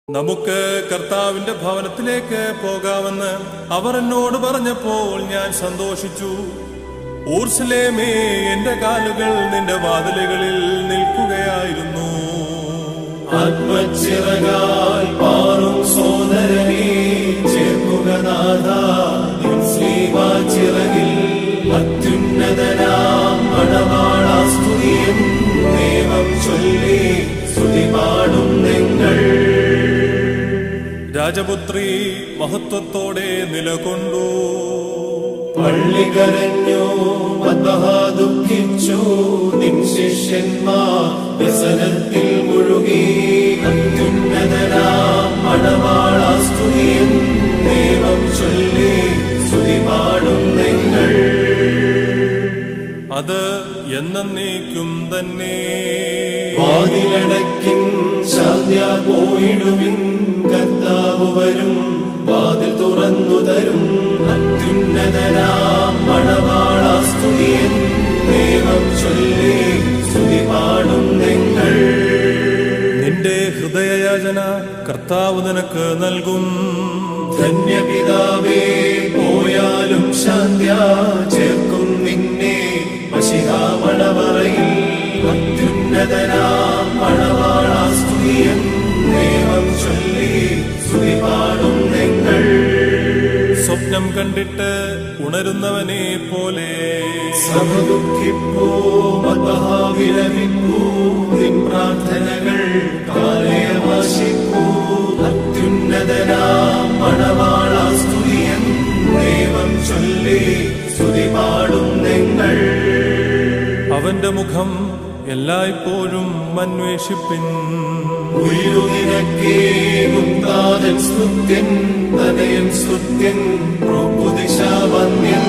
നമുക്ക് കർത്താവിന്റെ ഭവനത്തിലേക്ക് പോകാമെന്ന് അവർ എന്നോട് പറഞ്ഞപ്പോൾ ഞാൻ സന്തോഷിച്ചു ഊർസലേമേ എന്റെ കാലുകൾ നിന്റെ വാതിലുകളിൽ നിൽക്കുകയായിരുന്നു ആത്മച്ചിറകാൽ പാറും സോദരനെ ചേർക്കുക നാഥ നിൻ ശ്രീവാചിറകിൽ അത്യുന്നതനാം മണവാളാസ്തുതിയും ദൈവം ചൊല്ലി സ്തുതി പാടും നിങ്ങൾ രാജപുത്രി മഹത്വത്തോടെ നിലകൊണ്ടു പള്ളി കരഞ്ഞു മദ്ബഹ ദുഃഖിച്ചു നിൻ ശിഷ്യന്മാർ വ്യസനത്തിൽ മുഴുകി അത്യുന്നതനാം മണവാളാസ്തുതിയും ദൈവം ചൊല്ലി സ്തുതി പാടും നിങ്ങൾ അത് എന്നേക്കും തന്നെ വാതിലടക്കിൻ ശാന്യ പോയിടുവിൻ കർത്താവ് വരും വാതിൽ തുറന്നു തരും അത്യുന്നതനാം മണവാളാസ്തുതിയൻ ദൈവം ചൊല്ലി സ്തുതി പാടും നിങ്ങൾ നിന്റെ ഹൃദയയാചന കർത്താവ് നിനക്ക് നൽകും ധന്യപിതാവേ പോയാലും ശാന്യ ചേർക്കും നിന്നെ മഷിഹാമണവറയിൽ അത്യുന്നതനാം മണവാളാസ്തുതിയൻ ദൈവം ചൊല്ലി സ്തുതി പാടും നിങ്ങൾ സ്വപ്നം കണ്ടിട്ട് ഉണരുന്നവനെ പോലെ സഭ ദുഃഖിപ്പൂ മദ്ബഹാവിലമിപ്പൂ നിൻ പ്രാർത്ഥനകൾ കാലയവാശിപ്പൂ അത്യുന്നതനാം മണവാളാസ്തുതിയൻ ദൈവം ചൊല്ലി സ്തുതി പാടും നിങ്ങൾ അവന്റെ മുഖം എല്ലായ്പ്പോഴും അന്വേഷിപ്പിൻ ഉയരുനിരക്കേകും താതൻ സ്തുത്യൻ തനയൻ സ്തുത്യൻ പ്രഭുദിശാവന്യൻ